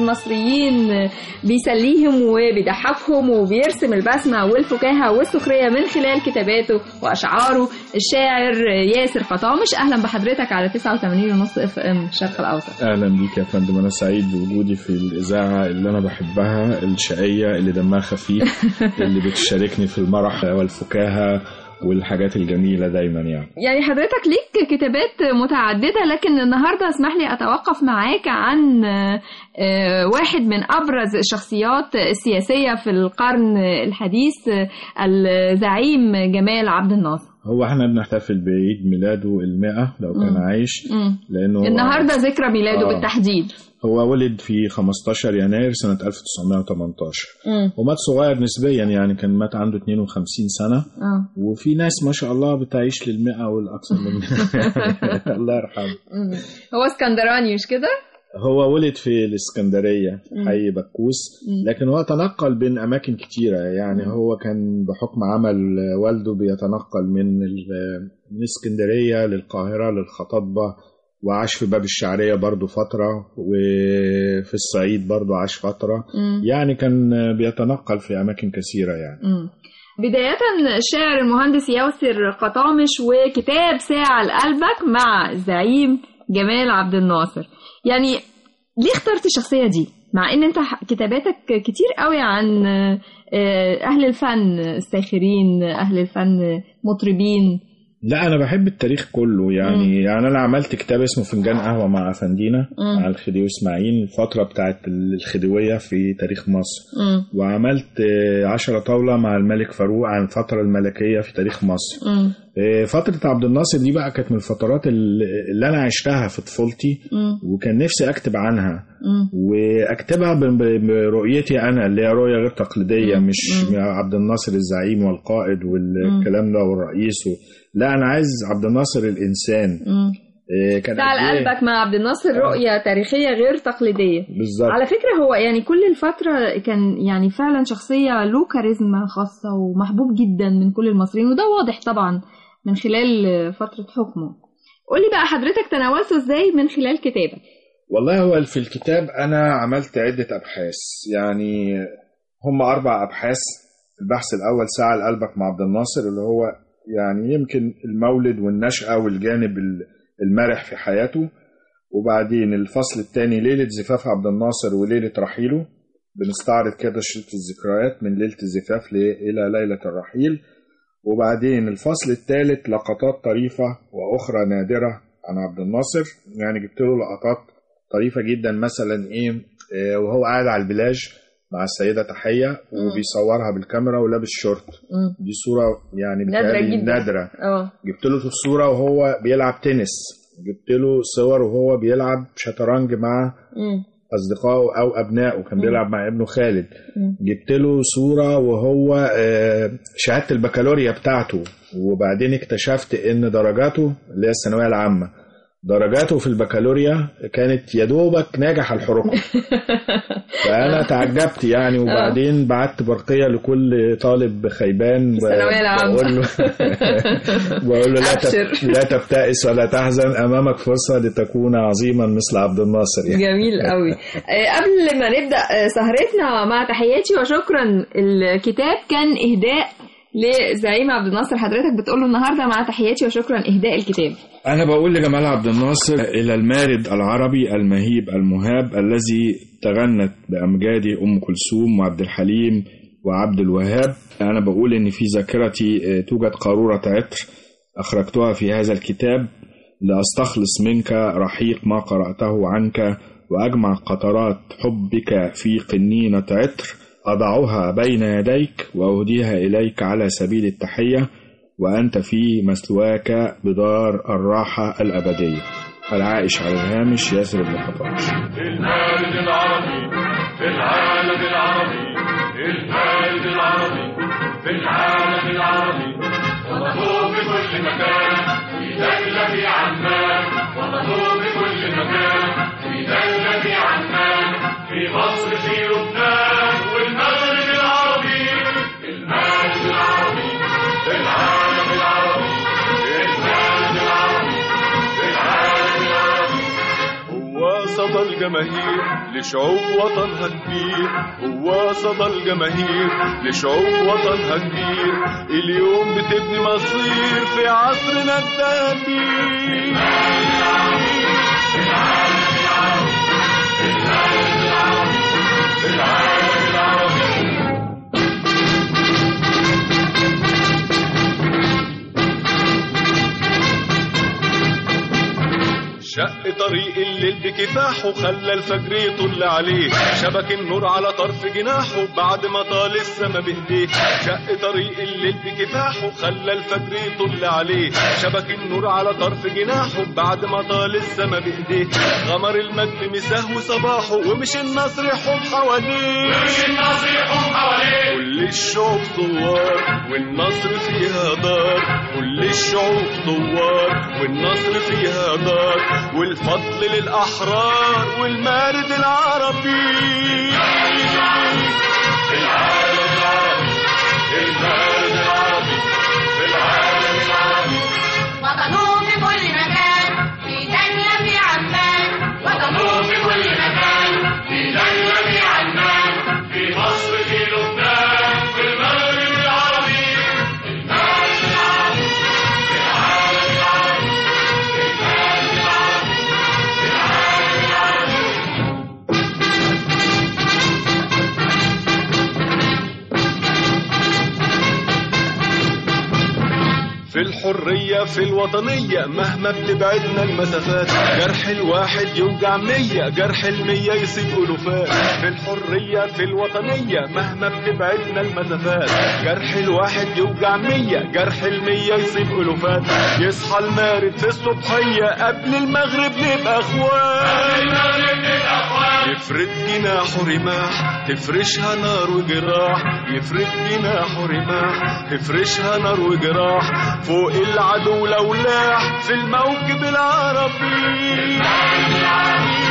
المصريين بيسليهم وبيضحكهم وبيرسم البسمة والفكاهة والسخرية من خلال كتاباته وأشعاره الشاعر ياسر قطامش أهلا بحضرتك على 89.5 اف ام شرق الأوسط اهلا بيك يا فندم انا سعيد بوجودي في الاذاعه اللي انا بحبها الشقيه اللي دمها خفيف اللي بتشاركني في المرح والفكاهه والحاجات الجميله دايما يعني يعني حضرتك ليك كتابات متعددة لكن النهاردة اسمح لي أتوقف معاك عن آه، آه، واحد من أبرز الشخصيات السياسية في القرن الحديث آه، الزعيم جمال عبد الناصر هو احنا بنحتفل بعيد ميلاده المئة لو كان مم. عايش مم. لانه هو- النهاردة ذكرى ميلاده آه. بالتحديد هو ولد في 15 يناير سنه 1918 مم. ومات صغير نسبيا يعني كان مات عنده 52 سنه آه. وفي ناس ما شاء الله بتعيش للمئة والأكثر من الله يرحمه مم. هو اسكندراني مش كده؟ هو ولد في الإسكندرية مم. حي بكوس مم. لكن هو تنقل بين أماكن كتيرة يعني هو كان بحكم عمل والده بيتنقل من ال- من اسكندرية للقاهرة للخطبة وعاش في باب الشعرية برضو فترة وفي الصعيد برضو عاش فترة مم. يعني كان بيتنقل في أماكن كثيرة يعني مم. بداية الشاعر المهندس ياسر قطامش وكتاب ساعة لقلبك مع الزعيم جمال عبد الناصر يعني ليه اخترت الشخصية دي مع ان انت ح- كتاباتك كتير قوي عن آه، اهل الفن الساخرين اهل الفن مطربين لا انا بحب التاريخ كله يعني مم. يعني انا عملت كتاب اسمه فنجان قهوه مع افندينا مم. مع الخديوي اسماعيل الفتره بتاعت الخديويه في تاريخ مصر مم. وعملت آه، عشرة طاولة مع الملك فاروق عن الفترة الملكية في تاريخ مصر مم. آه، فترة عبد الناصر دي بقى كانت من الفترات اللي اللي أنا عشتها في طفولتي مم. وكان نفسي أكتب عنها مم. واكتبها ب- ب- برؤيتي انا اللي هي رؤيه غير تقليديه مم. مش مم. عبد الناصر الزعيم والقائد والكلام ده والرئيس و... لا انا عايز عبد الناصر الانسان مم. إيه كان ساعة قد إيه؟ لقلبك مع عبد الناصر آه. رؤية تاريخية غير تقليدية بالظبط على فكرة هو يعني كل الفترة كان يعني فعلا شخصية له كاريزما خاصة ومحبوب جدا من كل المصريين وده واضح طبعا من خلال فترة حكمه قولي بقى حضرتك تناولته ازاي من خلال كتابك والله هو في الكتاب انا عملت عده ابحاث يعني هم اربع ابحاث البحث الاول ساعه لقلبك مع عبد الناصر اللي هو يعني يمكن المولد والنشأة والجانب ال- المرح في حياته وبعدين الفصل الثاني ليلة زفاف عبد الناصر وليلة رحيله بنستعرض كده شريط الذكريات من ليلة الزفاف ل- إلى ليلة الرحيل وبعدين الفصل الثالث لقطات طريفة وأخرى نادرة عن عبد الناصر يعني جبت له لقطات طريفة جدا مثلا إيه آه، وهو قاعد على البلاج مع السيدة تحية وبيصورها بالكاميرا ولابس شورت دي صورة يعني نادرة بتهيألي جدا. نادرة اه جبت له الصورة وهو بيلعب تنس جبت له صور وهو بيلعب شطرنج مع مم. أصدقائه أو أبنائه كان مم. بيلعب مع ابنه خالد مم. جبت له صورة وهو آه، شهادة البكالوريا بتاعته وبعدين اكتشفت إن درجاته اللي هي الثانوية العامة درجاته في البكالوريا كانت يا دوبك ناجح الحركة فأنا تعجبت يعني وبعدين بعت برقية لكل طالب خيبان ب- الثانوية العامة. بقول له بقول له لا أبشر. تب- لا تبتئس ولا تحزن أمامك فرصة لتكون عظيما مثل عبد الناصر يعني جميل قوي آه، قبل ما نبدا آه، سهرتنا مع تحياتي وشكرا الكتاب كان اهداء لزعيم عبد الناصر حضرتك بتقول له النهارده مع تحياتي وشكرا اهداء الكتاب أنا بقول لجمال عبد الناصر إلى المارد العربي المهيب المهاب الذي تغنت بأمجاد أم كلثوم وعبد الحليم وعبد الوهاب أنا بقول إن في ذاكرتي آه، توجد قارورة عطر أخرجتها في هذا الكتاب لأستخلص منك رحيق ما قرأته عنك وأجمع قطرات حبك في قنينة عطر أضعها بين يديك وأهديها إليك على سبيل التحية وأنت في مثواك بدار الراحة الأبدية العائش على الهامش ياسر بن خطاش المارد العربي في العالم العربي المارد العربي في العالم العربي ومطلوب في كل مكان في دولة في عمان ومطلوب في كل مكان في دولة في عمان في مصر في لبنان والمغرب العربي المارد العربي في العالم العربي المارد العربي في العالم العربي هو صدى الجماهير لشعوب وطنها كبير هو صدى الجماهير لشعوب وطنها كبير اليوم بتبني مصير في عصرنا الذهبي شق طريق الليل بكفاحه خلى الفجر يطل عليه شبك النور على طرف جناحه بعد ما طال السما بهديه شق طريق الليل بكفاحه خلى الفجر يطل عليه شبك النور على طرف جناحه بعد ما طال السما بهديه غمر المجد مساه صباحه ومش النصر يحوم حواليه ومش النصر يحوم حواليه كل الشعوب ثوار والنصر فيها دار كل الشعوب ثوار والنصر فيها دار والفضل للأحرار والمارد العربي العالم العربي المارد العربي العالم العربي وطنوا في كل مكان في دنيا في عمان وطنوا في كل مكان في دولة في عمان في مصر في لبنان في المغرب العربي المارد العربي العالم العربي المارد العربي العالم العربي في الحرية في الوطنية مهما بتبعدنا المسافات جرح الواحد يوجع مية جرح المية يصيب ألوفات في الحرية في الوطنية مهما بتبعدنا المسافات جرح الواحد يوجع مية جرح المية يصيب ألوفات يصحى المارد في الصبحية قبل المغرب نبقى أخوات المغرب للأخوان يفرد جناحه رماح تفرشها نار وجراح يفرد جناحه رماح تفرشها نار وجراح فوق العدو لو لاح في الموكب العربي العالم العربي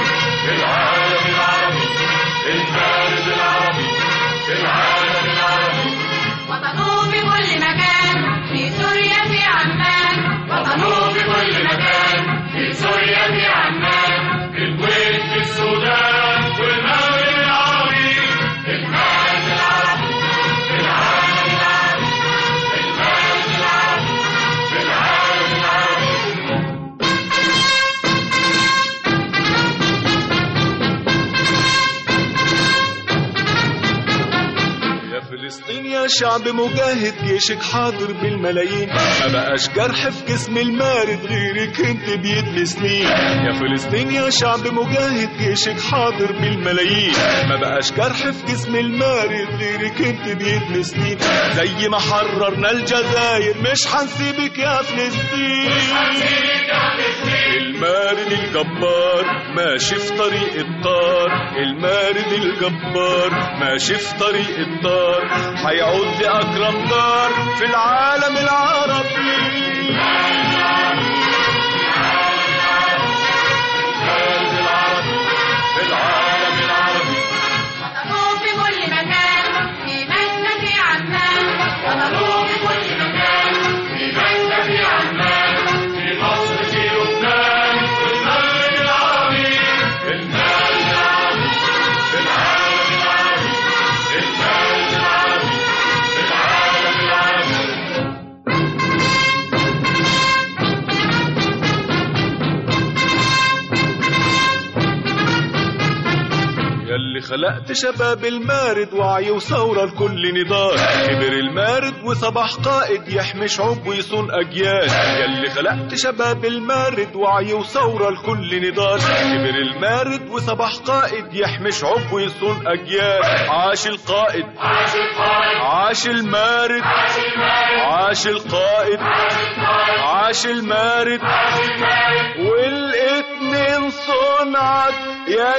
المارد العربي العالم العربي وطنوا في كل مكان في سوريا في عمان وطنوا في كل مكان في سوريا في عمان في الكويت في السودان والمغرب العربي المارد العربي العالم العربي المارد العربي العالم العربي يا فلسطين يا شعب مجاهد جيشك حاضر بالملايين ما بقاش جرح في جسم المارد غيرك انت بيدمي سنين يا فلسطين يا شعب مجاهد جيشك حاضر بالملايين ما بقاش جرح في جسم المارد غيرك انت بيدمي سنين زي ما حررنا الجزائر مش هنسيبك يا فلسطين المارد الجبار ماشي في طريق الطار المارد الجبار ماشي في طريق الطار هيعود لأكرم دار في العالم العربي المارد العربي العالم العربي وطنوا في كل مكان في مكة في عمان وطنوا في كل مكان في مكة في عمان في مصر في لبنان في المغرب العربي المارد العربي العالم العربي المارد العربي العالم العربي ياللي خلقت شباب المارد وعي وثورة لكل نضال كبر المارد وصبح قائد يحمي شعوب ويصون أجيال ياللي خلقت شباب المارد وعي وثورة لكل نضال كبر المارد وصبح قائد يحمي شعوب ويصون أجيال عاش القائد عاش القائد عاش المارد عاش المارد عاش القائد عاش القائد عاش المارد عاش المارد والاتنين صنعت يا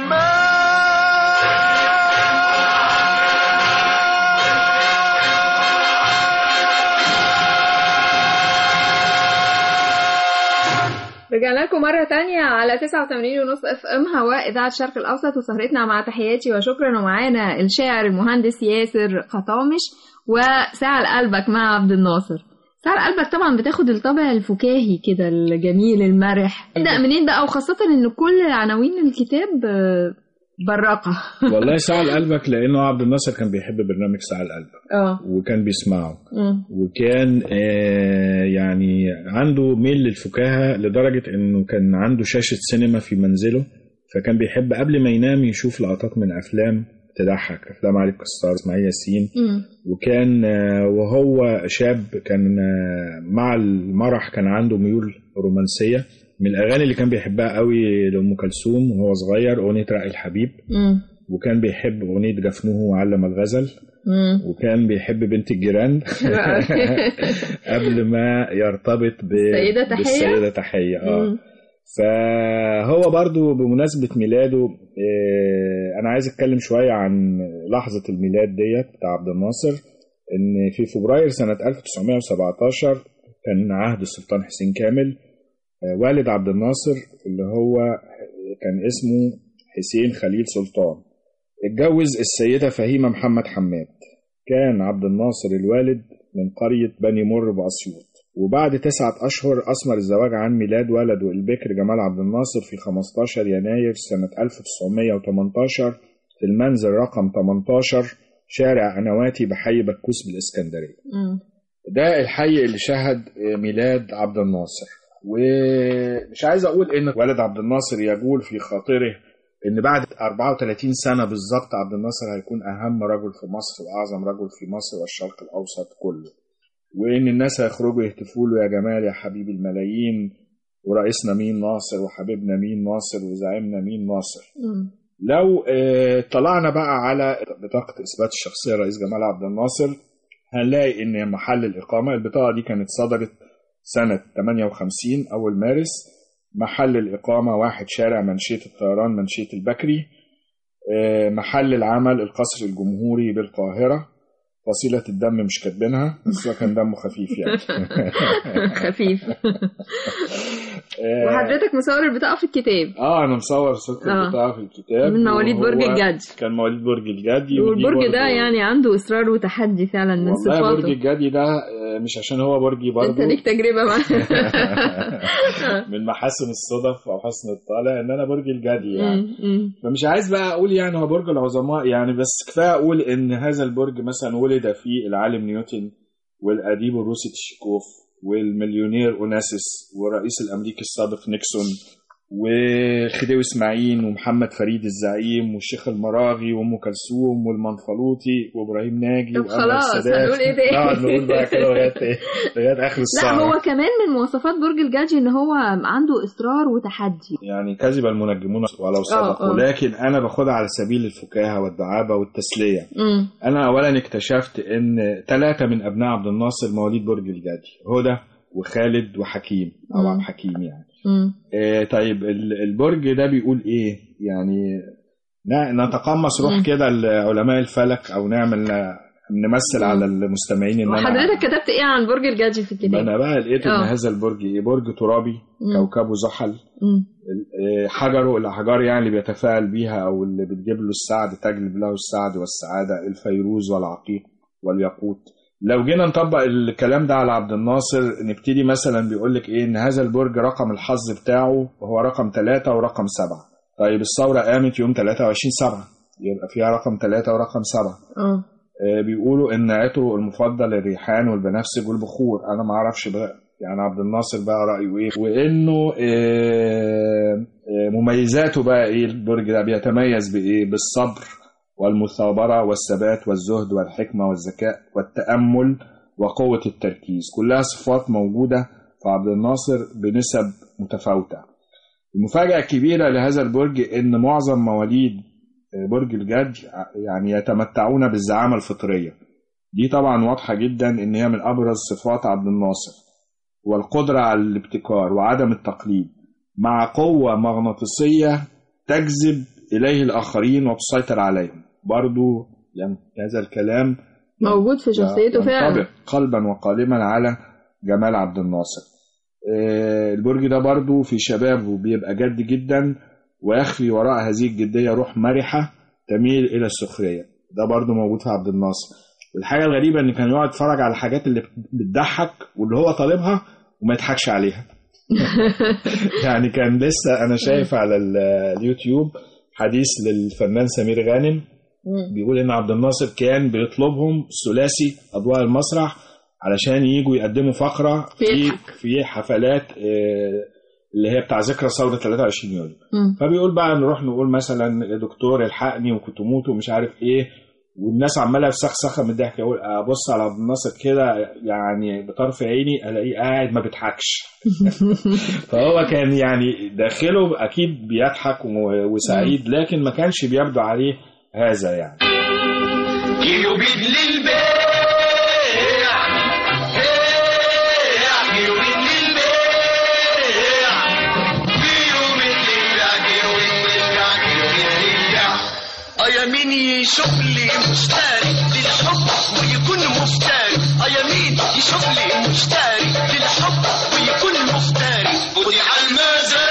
جمال رجعنا لكم مرة تانية على 89 ونص اف ام هواء إذاعة الشرق الأوسط وسهرتنا مع تحياتي وشكرا ومعانا الشاعر المهندس ياسر قطامش وساعة قلبك مع عبد الناصر سعر قلبك طبعا بتاخد الطابع الفكاهي كده الجميل المرح ده منين بقى وخاصة ان كل عناوين الكتاب آه، براقة والله ساعة لقلبك لانه عبد الناصر كان بيحب برنامج ساعة لقلبك اه وكان بيسمعه مم. وكان آه، يعني عنده ميل للفكاهة لدرجة انه كان عنده شاشة سينما في منزله فكان بيحب قبل ما ينام يشوف لقطات من افلام تضحك افلام علي الكسار اسماعيل ياسين مم. وكان آه، وهو شاب كان آه، مع المرح كان عنده ميول رومانسية من الأغاني اللي كان بيحبها قوي لأم كلثوم وهو صغير أغنية رأي الحبيب مم. وكان بيحب أغنية جفنه وعلم الغزل مم. وكان بيحب بنت الجيران قبل ما يرتبط ب... السيدة تحية؟ بالسيدة تحية اه مم. فهو برضو بمناسبة ميلاده آه، أنا عايز أتكلم شوية عن لحظة الميلاد ديت بتاع عبد الناصر إن في فبراير سنة 1917 كان عهد السلطان حسين كامل آه، والد عبد الناصر اللي هو كان اسمه حسين خليل سلطان اتجوز السيدة فهيمة محمد حماد كان عبد الناصر الوالد من قرية بني مر بأسيوط وبعد تسعة أشهر أثمر الزواج عن ميلاد ولده البكر جمال عبد الناصر في 15 يناير سنة 1918 في المنزل رقم 18 شارع أنواتي بحي بكوس بالإسكندرية مم. ده الحي اللي شهد ميلاد عبد الناصر ومش عايز اقول ان ولد عبد الناصر يجول في خاطره ان بعد 34 سنه بالظبط عبد الناصر هيكون اهم رجل في مصر واعظم رجل في مصر والشرق الاوسط كله وان الناس هيخرجوا يهتفوا له يا جمال يا حبيب الملايين ورئيسنا مين ناصر وحبيبنا مين ناصر وزعيمنا مين ناصر مم. لو آه، طلعنا بقى على بطاقة إثبات الشخصية رئيس جمال عبد الناصر هنلاقي إن محل الإقامة البطاقة دي كانت صدرت سنة 58 أول مارس محل الإقامة واحد شارع منشية الطيران منشية البكري آه، محل العمل القصر الجمهوري بالقاهرة فصيلة الدم مش كاتبينها بس هو كان دمه خفيف يعني خفيف آه، وحضرتك مصور البطاقة في الكتاب اه انا مصور صورة آه. البطاقة في الكتاب من مواليد وهو برج الجدي. كان مواليد برج الجدي ودي والبرج ده برضه- يعني عنده إصرار وتحدي فعلا من والله برج صفاته الجدي ده آه، مش عشان هو برجي انت برضه ليك تجربة معاه من محاسن الصدف او حسن الطالع ان انا برج الجدي يعني مم. مم. فمش عايز بقى اقول يعني هو برج العظماء يعني بس كفايه اقول ان هذا البرج مثلا ولد فيه العالم نيوتن والاديب الروسي تشيكوف والمليونير اوناسيس والرئيس الامريكي السابق نيكسون وخديوي اسماعيل ومحمد فريد الزعيم والشيخ المراغي وام كلثوم والمنفلوطي وابراهيم ناجي طب وأنور خلاص، السادات. هنقول إيه تاني؟ نقعد نقول بقى كده لغايه إيه؟ لغايه اخر لا الساعه هو كمان من مواصفات برج الجدي ان هو عنده اصرار وتحدي يعني كذب المنجمون ولو آه، صدقوا آه. لكن انا باخدها على سبيل الفكاهه والدعابه والتسليه مم. انا اولا اكتشفت ان ثلاثه من ابناء عبد الناصر مواليد برج الجدي هدى وخالد وحكيم او مم. عبد حكيم يعني مم. آه طيب ال- البرج ده بيقول ايه يعني ن- نتقمص روح مم. كده لعلماء الفلك او نعمل نمثل على المستمعين ان انا وحضرتك كتبت ايه عن برج الجدي في الكتاب؟ انا بقى لقيت ان آه. هذا البرج ايه برج ترابي مم. كوكبه زحل مم. آه، حجره الاحجار يعني اللي بيتفاعل بيها او اللي بتجيب له السعد تجلب له السعد والسعاده الفيروز والعقيق والياقوت لو جينا نطبق الكلام ده على عبد الناصر نبتدي مثلا بيقول لك ايه ان هذا البرج رقم الحظ بتاعه هو رقم ثلاثة ورقم سبعة طيب الثورة قامت يوم 23 سبعة يبقى فيها رقم ثلاثة ورقم سبعة اه آه، بيقولوا ان عطره المفضل الريحان والبنفسج والبخور انا ما اعرفش بقى يعني عبد الناصر بقى رايه ايه وانه آه، آه، مميزاته بقى ايه البرج ده بيتميز بايه بالصبر والمثابره والثبات والزهد والحكمه والذكاء والتامل وقوه التركيز كلها صفات موجوده في عبد الناصر بنسب متفاوته المفاجاه الكبيره لهذا البرج ان معظم مواليد برج الجد يعني يتمتعون بالزعامة الفطرية دي طبعا واضحة جدا ان هي من ابرز صفات عبد الناصر والقدرة على الابتكار وعدم التقليد مع قوة مغناطيسية تجذب إليه الآخرين وتسيطر عليهم برضو يعني هذا الكلام موجود في شخصيته فعلا ينطبق قلبا وقالبا على جمال عبد الناصر آه، البرج ده برضو في شبابه بيبقى جد جدا ويخفي وراء هذه الجدية روح مرحة تميل إلى السخرية ده برضو موجود في عبد الناصر والحاجه الغريبه ان كان يقعد يتفرج على الحاجات اللي بتضحك واللي هو طالبها وما يضحكش عليها يعني كان لسه انا شايف على ال- اليوتيوب حديث للفنان سمير غانم بيقول ان عبد الناصر كان بيطلبهم ثلاثي اضواء المسرح علشان يجوا يقدموا فقره في بيضحك. في حفلات آه، اللي هي بتاع ذكرى ثوره 23 يوليو مم. فبيقول بقى نروح نقول مثلا يا دكتور الحقني وكنت موت ومش عارف ايه والناس عماله تسخسخه من الضحك اقول ابص على عبد الناصر كده يعني بطرف عيني الاقيه قاعد ما بيضحكش فهو كان يعني داخله اكيد بيضحك و- وسعيد لكن ما كانش بيبدو عليه هذا يعني كيلو بيض للبيع بيع كيلو بيض للبيع كيلو بيض للبيع كيلو بيض للبيع كيلو بيض للبيع اه يا مين يشوف لي مشتري للحب ويكون مفتري اه يا مين يشوف لي مشتري للحب ويكون مفتري ودي على المزاج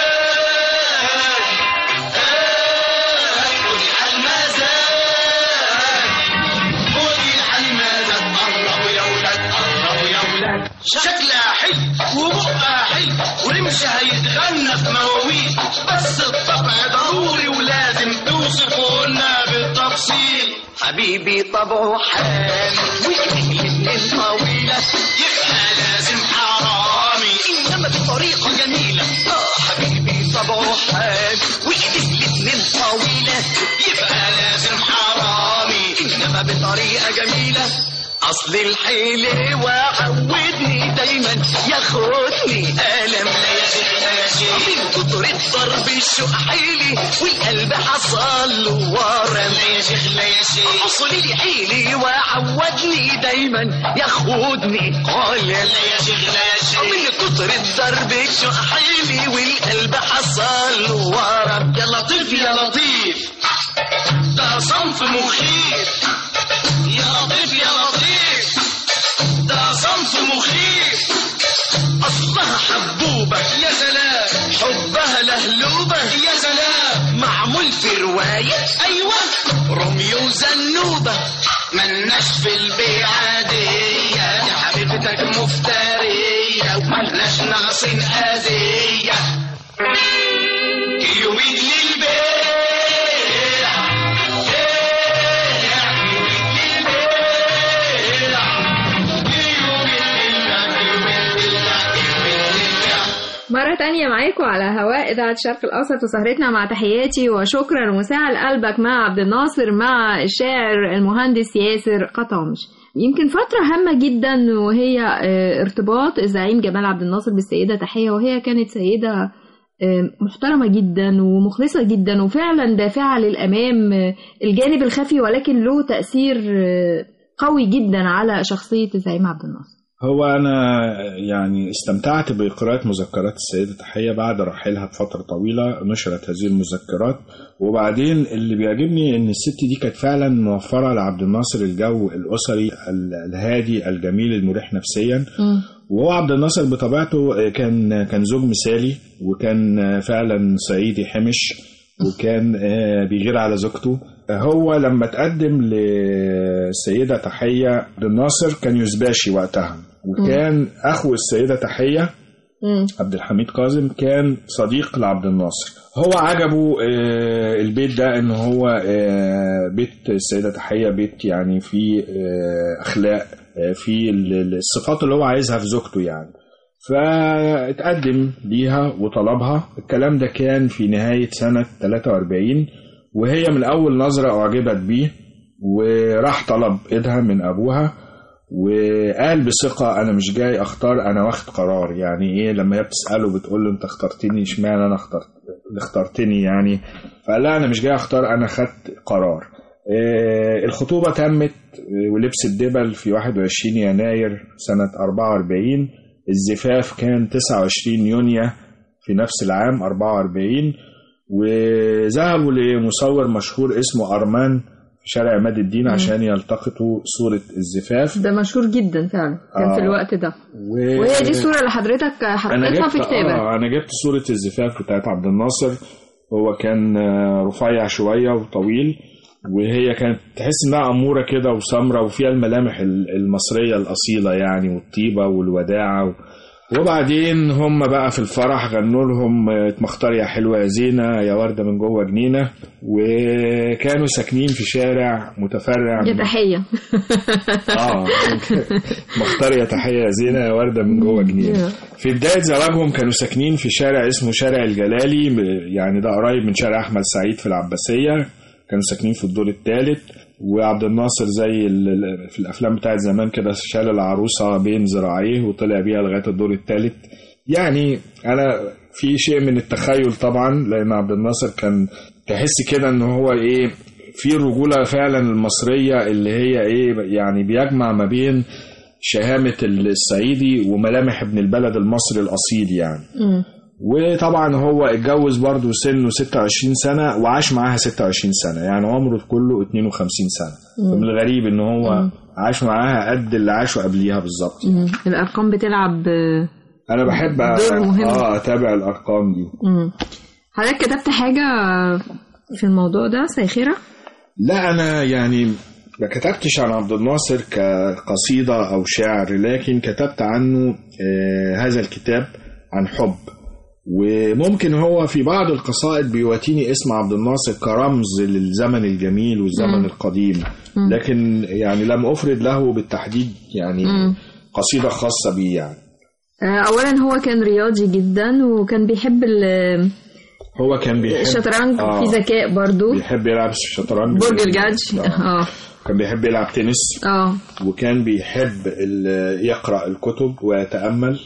ودي على المزاج ودي الحلمة تقرب يا ولاد قرب يا ولاد شكلها حلو وبقها حلو ورمشها يتغنى في مواويل بس الطبع ضروري ولازم توصفه لنا بالتفصيل حبيبي طبعه حامي ويكلمني الطويلة يبقى لازم حرامي إنما بطريقة جميلة آه حبيبي طبعه حامي ويكلمني الطويلة يبقى لازم حرامي إنما بطريقة جميلة أصل الحيلة وعودني دايما ياخدني ألم لا يا شيخ لا يا شيخ من كتر الضرب الشوق حيلي والقلب حصل له ورم لا يا شيخ لا يا شيخ أصل الحيلي وعودني دايما ياخدني قال لا يا شيخ لا يا شيخ من كتر الضرب الشوق حيلي والقلب حصل له ورم يا لطيف يا لطيف ده صنف مخيف يا لطيف يا لطيف ده صنف مخيف أصلها حبوبة يا سلام حبها لهلوبة يا سلام معمول في رواية أيوة روميو وزنوبة ملناش في البيع عادية يا حبيبتك مفترية وملناش ناقصين أذية كيلو بيد للبيع مرة تانية معاكم على هواء إذاعة الشرق الأوسط وسهرتنا مع تحياتي وشكرا وساعة لقلبك مع عبد الناصر مع الشاعر المهندس ياسر قطامش يمكن فترة هامة جدا وهي آه، ارتباط الزعيم جمال عبد الناصر بالسيدة تحية وهي كانت سيدة آه، محترمة جدا ومخلصة جدا وفعلا دافعة للأمام آه، الجانب الخفي ولكن له تأثير آه، قوي جدا على شخصية الزعيم عبد الناصر هو أنا يعني استمتعت بقراءة مذكرات السيدة تحية بعد رحيلها بفترة طويلة نشرت هذه المذكرات وبعدين اللي بيعجبني إن الست دي كانت فعلا موفرة لعبد الناصر الجو الأسري ال- الهادي الجميل المريح نفسيا وهو عبد الناصر بطبيعته كان كان زوج مثالي وكان فعلا صعيدي حمش وكان آه، بيغير على زوجته هو لما تقدم للسيدة تحية عبد الناصر كان يزباشي وقتها وكان أخو السيدة تحية عبد الحميد كاظم كان صديق لعبد الناصر هو عجبه آه، البيت ده ان هو آه، بيت السيدة تحية بيت يعني فيه آه، اخلاق آه، فيه ال- ال- الصفات اللي هو عايزها في زوجته يعني فاتقدم ليها وطلبها الكلام ده كان في نهاية سنة 43 وهي من أول نظرة أعجبت بيه وراح طلب إيدها من أبوها وقال بثقة أنا مش جاي أختار أنا واخد قرار يعني إيه لما هي بتسأله بتقول له أنت اخترتني اشمعنى أنا اخترت اللي اخترتني يعني فقال لها أنا مش جاي أختار أنا خدت قرار آه، الخطوبة تمت آه، ولبس الدبل في 21 يناير سنة 44 الزفاف كان 29 يونيو في نفس العام 44 وذهبوا لمصور مشهور اسمه أرمان في شارع عماد الدين عشان يلتقطوا صورة الزفاف ده مشهور جدا فعلا كان في آه. الوقت ده و... وهي دي الصورة اللي حضرتك انا حطيتها جبت في كتابك اه انا جبت صورة الزفاف بتاعت عبد الناصر هو كان آه، رفيع شوية وطويل وهي كانت تحس انها اموره كده وسمره وفيها الملامح ال- المصريه الاصيله يعني والطيبه والوداعه و... وبعدين هم بقى في الفرح غنوا لهم آه، مختار يا حلوه يا زينه يا ورده من جوه جنينه وكانوا ساكنين في شارع متفرع يا من- تحيه اه مختار يا تحيه يا زينه يا ورده من جوه جنينه في بدايه زواجهم كانوا ساكنين في شارع اسمه شارع الجلالي م- يعني ده قريب من شارع احمد سعيد في العباسيه كانوا ساكنين في الدور الثالث وعبد الناصر زي ال- ال- في الافلام بتاعت زمان كده شال العروسه بين ذراعيه وطلع بيها لغايه الدور الثالث يعني انا في شيء من التخيل طبعا لان عبد الناصر كان تحس كده ان هو ايه في الرجوله فعلا المصريه اللي هي ايه يعني بيجمع ما بين شهامه الصعيدي وملامح ابن البلد المصري الاصيل يعني مم. وطبعا هو اتجوز برضه سنه 26 سنه وعاش معاها 26 سنه يعني عمره كله 52 سنه مم. من الغريب ان هو عاش معاها قد اللي عاشوا قبليها بالظبط مم. الارقام بتلعب آه، انا بحب أ- دور مهم. اه اتابع الارقام دي مم. حضرتك كتبت حاجه في الموضوع ده ساخره لا انا يعني ما كتبتش عن عبد الناصر كقصيده او شعر لكن كتبت عنه آه هذا الكتاب عن حب وممكن هو في بعض القصائد بيواتيني اسم عبد الناصر كرمز للزمن الجميل والزمن مم. القديم مم. لكن يعني لم افرد له بالتحديد يعني مم. قصيده خاصه بيه يعني آه، اولا هو كان رياضي جدا وكان بيحب ال- هو كان بيحب الشطرنج آه. في ذكاء برضو بيحب يلعب الشطرنج برج الجدج آه. اه كان بيحب يلعب تنس اه وكان بيحب ال- يقرأ الكتب ويتأمل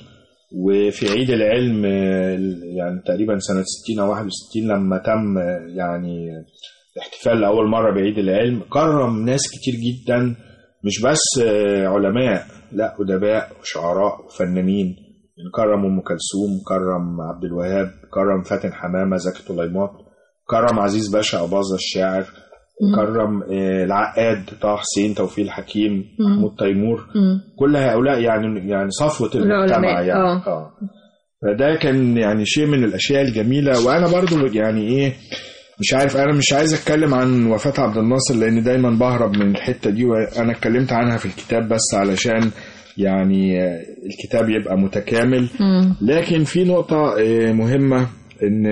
وفي عيد العلم آه، يعني تقريبا سنة 60 أو 61 لما تم آه، يعني الاحتفال لأول مرة بعيد العلم كرم ناس كتير جدا مش بس آه، علماء لا أدباء وشعراء وفنانين يعني كرم أم كلثوم كرم عبد الوهاب كرم فاتن حمامة زكي طليمات كرم عزيز باشا أباظة الشاعر مم. كرم آه، العقاد طه حسين توفيق الحكيم مم. محمود تيمور مم. كل هؤلاء يعني يعني صفوة المجتمع العلماء، يعني آه. اه فده كان يعني شيء من الاشياء الجميله وانا برضو يعني ايه مش عارف انا مش عايز اتكلم عن وفاه عبد الناصر لان دايما بهرب من الحته دي وانا اتكلمت عنها في الكتاب بس علشان يعني آه، الكتاب يبقى متكامل مم. لكن في نقطة آه، مهمة إن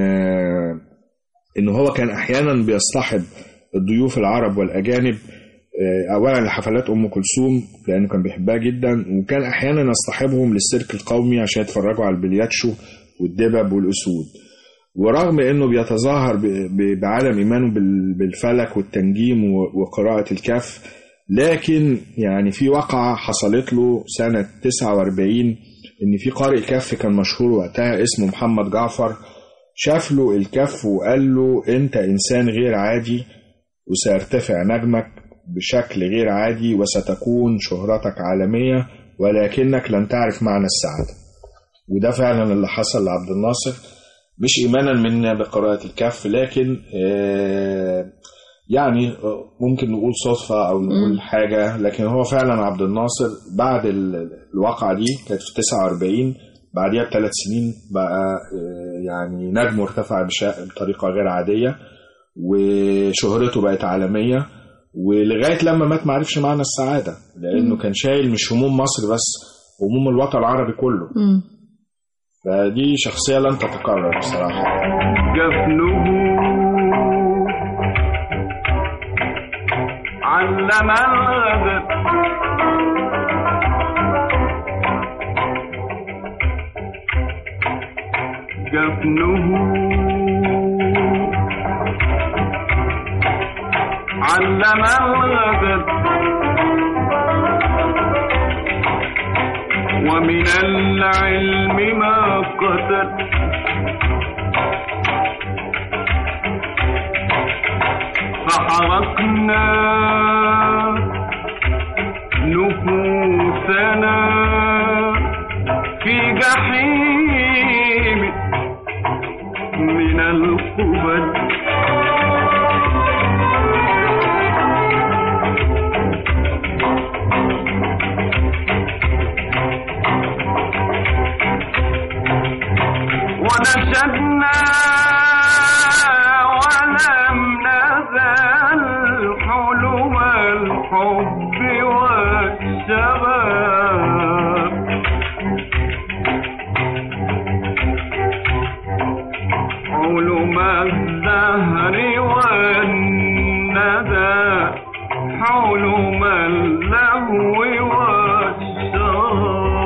آه، إن هو كان أحيانا بيصطحب الضيوف العرب والأجانب آه، أولا لحفلات أم كلثوم لأنه كان بيحبها جدا وكان أحيانا يصطحبهم للسيرك القومي عشان يتفرجوا على البلياتشو والدبب والأسود ورغم انه بيتظاهر ب- ب- بعدم ايمانه بال- بالفلك والتنجيم و- وقراءة الكهف لكن يعني في واقعة حصلت له سنة 49 ان في قارئ كهف كان مشهور وقتها اسمه محمد جعفر شاف له الكهف وقال له انت انسان غير عادي وسيرتفع نجمك بشكل غير عادي وستكون شهرتك عالمية ولكنك لن تعرف معنى السعادة وده فعلا اللي حصل لعبد الناصر مش ايمانا منا بقراءه الكهف لكن آه، يعني آه، ممكن نقول صدفه او نقول حاجه لكن هو فعلا عبد الناصر بعد ال- الواقعه دي كانت في 49 بعديها بثلاث سنين بقى آه، يعني نجمه ارتفع بشا- بطريقه غير عاديه وشهرته بقت عالميه ولغايه لما مات ما عرفش معنى السعاده لانه كان شايل مش هموم مصر بس هموم الوطن العربي كله مم. فدي شخصية لن تتكرر بصراحة جفنه علم الغدر جفنه علم الغدر ومن العلم ما قتل فحرقنا نفوسنا في جحيم من القبل ونشدنا ولم نزل الحب والشباب علوم الدهر والندى حلم اللهو والشراب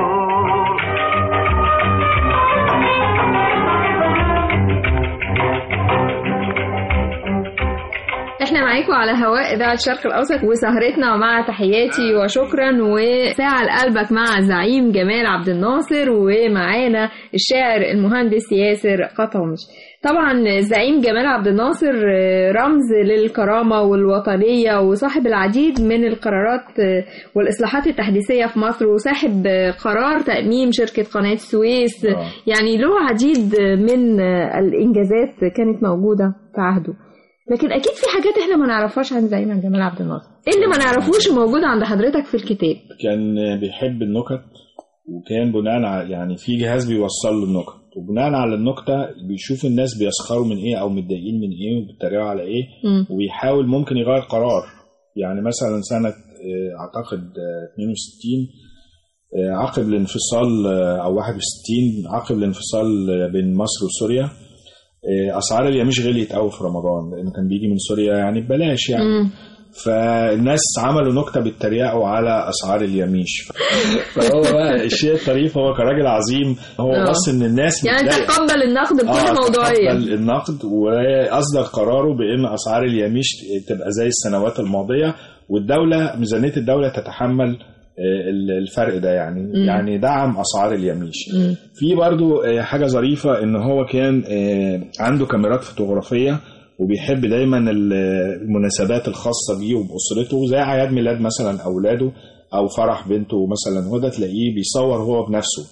احنا معاكم على هواء اذاعه الشرق الاوسط وسهرتنا مع تحياتي وشكرا وساعة لقلبك مع الزعيم جمال عبد الناصر ومعانا الشاعر المهندس ياسر قطمش طبعا الزعيم جمال عبد الناصر آه، رمز للكرامة والوطنية وصاحب العديد من القرارات آه، والإصلاحات التحديثية في مصر وصاحب آه، قرار تأميم شركة قناة السويس آه. يعني له عديد من آه، الإنجازات كانت موجودة في عهده لكن اكيد في حاجات احنا ما نعرفهاش عن زعيم جمال عبد الناصر ايه اللي ما نعرفوش موجود عند حضرتك في الكتاب كان بيحب النكت وكان بناء على يعني في جهاز بيوصل له النكت وبناء على النكته بيشوف الناس بيسخروا من ايه او متضايقين من ايه وبيتريقوا على ايه مم. وبيحاول ممكن يغير قرار يعني مثلا سنه آه، اعتقد آه، 62 آه، عقب الانفصال آه، او 61 عقب الانفصال آه، بين مصر وسوريا آه، اسعار اليميش غليت قوي في رمضان لانه كان بيجي من سوريا يعني ببلاش يعني مم. فالناس عملوا نكته بيتريقوا على اسعار اليميش فهو بقى الشيء الطريف هو كراجل عظيم هو آه. بص ان الناس يعني متضايقة. تقبل النقد بكل آه، موضوعيه تقبل النقد واصدر قراره بان اسعار اليميش تبقى زي السنوات الماضيه والدوله ميزانيه الدوله تتحمل آه، ال- الفرق ده يعني مم. يعني دعم اسعار اليميش مم. في برضو آه، حاجه ظريفه ان هو كان آه، عنده كاميرات فوتوغرافيه وبيحب دايما ال- المناسبات الخاصه بيه وباسرته زي اعياد ميلاد مثلا اولاده او فرح بنته مثلا هو ده تلاقيه بيصور هو بنفسه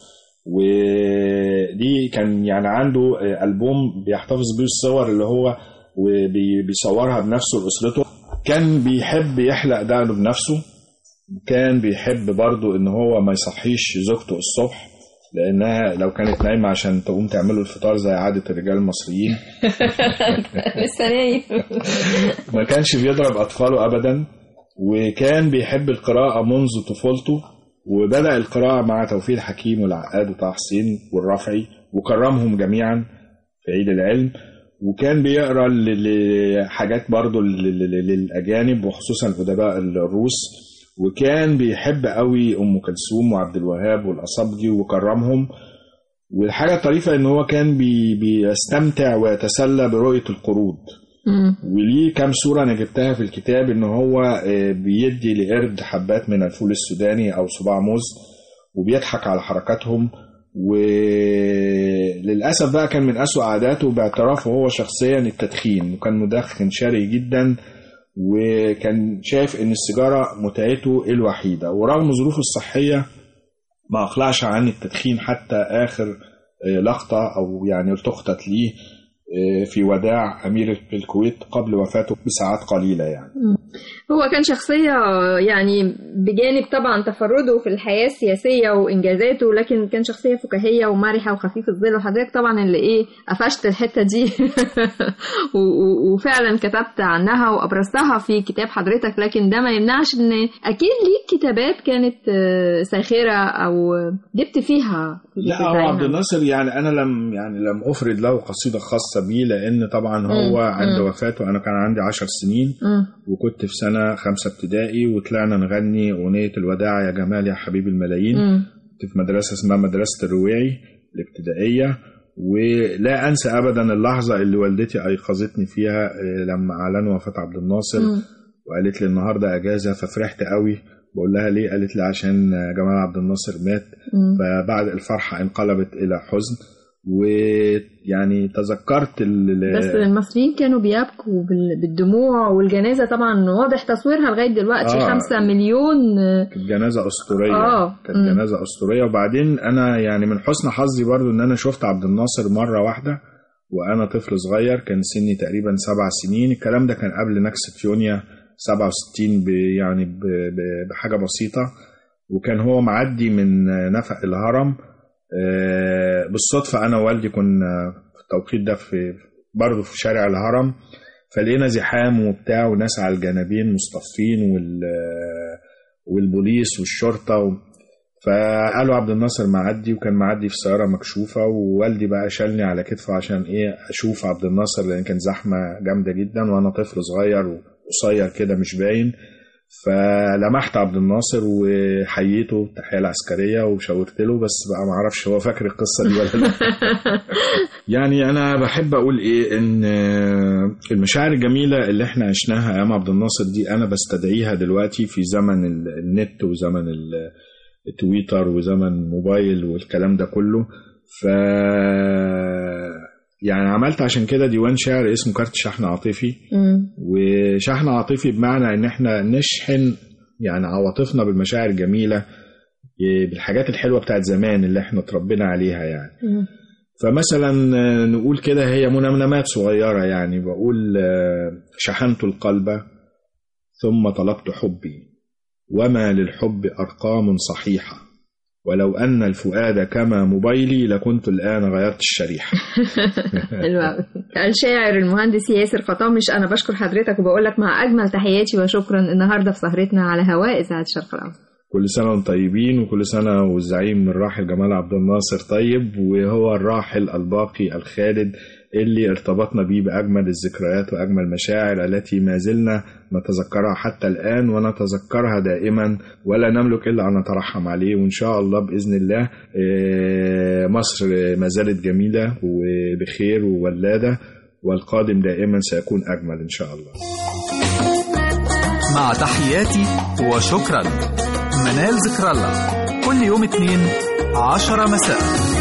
ودي كان يعني عنده آه، البوم بيحتفظ بيه الصور اللي هو وبيصورها بنفسه لاسرته كان بيحب يحلق دقنه بنفسه كان بيحب برضو ان هو ما يصحيش زوجته الصبح لانها لو كانت نايمه عشان تقوم تعمله الفطار زي عاده الرجال المصريين لسه نايم ما كانش بيضرب اطفاله ابدا وكان بيحب القراءه منذ طفولته وبدا القراءه مع توفيق الحكيم والعقاد وطه حسين والرافعي وكرمهم جميعا في عيد العلم وكان بيقرا ل- لحاجات برضو ل- ل- للاجانب وخصوصا الادباء الروس وكان بيحب قوي ام كلثوم وعبد الوهاب والاصابجي وكرمهم والحاجه الطريفه ان هو كان بي بيستمتع ويتسلى برؤيه القرود مم. وليه كام صورة أنا جبتها في الكتاب إن هو آه، بيدي لقرد حبات من الفول السوداني أو صباع موز وبيضحك على حركاتهم وللأسف بقى كان من أسوأ عاداته باعترافه هو شخصيا التدخين وكان مدخن شري جدا وكان شايف إن السيجارة متعته الوحيدة ورغم ظروفه الصحية ما أقلعش عن التدخين حتى آخر آه، لقطة أو يعني التقطت ليه آه، في وداع أمير الكويت قبل وفاته بساعات قليلة يعني هو كان شخصية يعني بجانب طبعا تفرده في الحياة السياسية وإنجازاته لكن كان شخصية فكاهية ومرحة وخفيف الظل وحضرتك طبعا اللي إيه قفشت الحتة دي و- و- وفعلا كتبت عنها وأبرزتها في كتاب حضرتك لكن ده ما يمنعش إن أكيد ليك كتابات كانت آه، ساخرة أو جبت فيها لا هو عبد الناصر يعني أنا لم يعني لم أفرد له قصيدة خاصة بيه لأن طبعا هو مم. عند مم. وفاته أنا كان عندي عشر سنين مم. وكنت في سنة خمسة ابتدائي وطلعنا نغني أغنية الوداع يا جمال يا حبيب الملايين مم. كنت في مدرسة اسمها مدرسة الرويعي الابتدائية ولا أنسى أبدا اللحظة اللي والدتي أيقظتني فيها آه، لما أعلنوا وفاة عبد الناصر مم. وقالت لي النهارده اجازه ففرحت قوي بقول لها ليه قالت لي عشان جمال عبد الناصر مات مم. فبعد الفرحه انقلبت الى حزن ويعني تذكرت ال- بس المصريين كانوا بيبكوا بال- بالدموع والجنازة طبعا واضح تصويرها لغاية دلوقتي آه. خمسة مليون آه، كانت جنازه اسطوريه آه. كانت مم. جنازه اسطوريه وبعدين انا يعني من حسن حظي برضو ان انا شفت عبد الناصر مره واحده وانا طفل صغير كان سني تقريبا سبع سنين الكلام ده كان قبل نكسه يونيو 67 ب- يعني ب- ب- بحاجه بسيطه وكان هو معدي من نفق الهرم آه، بالصدفه انا ووالدي كنا في التوقيت ده في برضه في شارع الهرم فلقينا زحام وبتاع وناس على الجانبين مصطفين وال والبوليس والشرطه و... فقالوا عبد الناصر معدي وكان معدي في سياره مكشوفه ووالدي بقى شالني على كتفه عشان ايه اشوف عبد الناصر لان كان زحمه جامده جدا وانا طفل صغير وقصير كده مش باين فلمحت عبد الناصر وحييته التحيه العسكريه وشاورت له بس بقى ما اعرفش هو فاكر القصه دي ولا لا يعني انا بحب اقول ايه ان المشاعر الجميله اللي احنا عشناها ايام عبد الناصر دي انا بستدعيها دلوقتي في زمن ال- النت وزمن ال- التويتر وزمن موبايل والكلام ده كله ف يعني عملت عشان كده ديوان شعر اسمه كارت شحن عاطفي مم. وشحن عاطفي بمعنى ان احنا نشحن يعني عواطفنا بالمشاعر الجميله إيه، بالحاجات الحلوه بتاعت زمان اللي احنا اتربينا عليها يعني مم. فمثلا آه، نقول كده هي منمنمات صغيره يعني بقول آه، شحنت القلب ثم طلبت حبي وما للحب ارقام صحيحه ولو ان الفؤاد كما موبايلي لكنت الان غيرت الشريحه حلو أوي. الشاعر المهندس ياسر فطامش انا بشكر حضرتك وبقول لك مع اجمل تحياتي وشكرا النهارده في سهرتنا على هواء اذاعه الشرق الاوسط كل سنة وانتم طيبين وكل سنة والزعيم الراحل جمال عبد الناصر طيب وهو الراحل الباقي الخالد اللي ارتبطنا بيه بأجمل الذكريات وأجمل المشاعر التي ما زلنا نتذكرها حتى الآن ونتذكرها دائما ولا نملك إلا أن نترحم عليه وإن شاء الله بإذن الله آه، مصر ما زالت جميلة وبخير وولادة والقادم دائما سيكون أجمل إن شاء الله مع تحياتي وشكرا منال ذكر الله كل يوم اثنين عشرة مساء